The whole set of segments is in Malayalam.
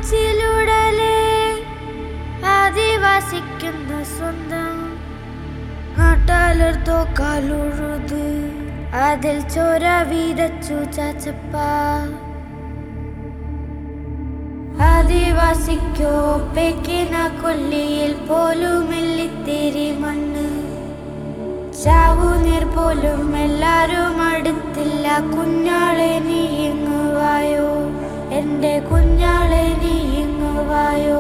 മച്ചിലുടലേ ആദിവാസിക്കുന്ന സ്വന്തം നാട്ടാലർത്തോ കാലുഴുത് അതിൽ ചോര വീതച്ചു ചാച്ചപ്പ ആദിവാസിക്കോ പെക്കിന കൊല്ലിയിൽ പോലുമില്ലിത്തിരി മണ്ണ് ചാവുനീർ പോലും എല്ലാരും അടുത്തില്ല കുഞ്ഞാളെ നീ ഇങ്ങുവായോ എന്റെ കുഞ്ഞാളെ നീ ഇങ്ങുവായോ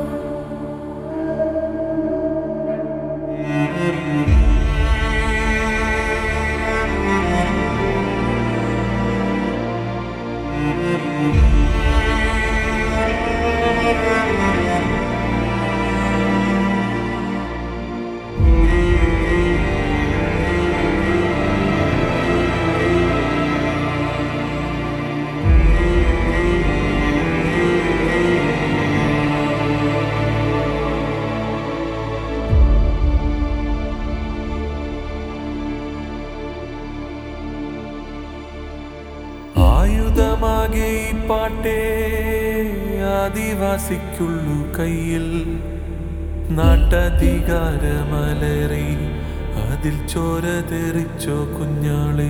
ആയുധമാകെ ഈ പാട്ടേ ആദിവാസിക്കുള്ളു കയ്യിൽ നാട്ടധികാരമലറി അതിൽ ചോര തെറിച്ചോ കുഞ്ഞാളെ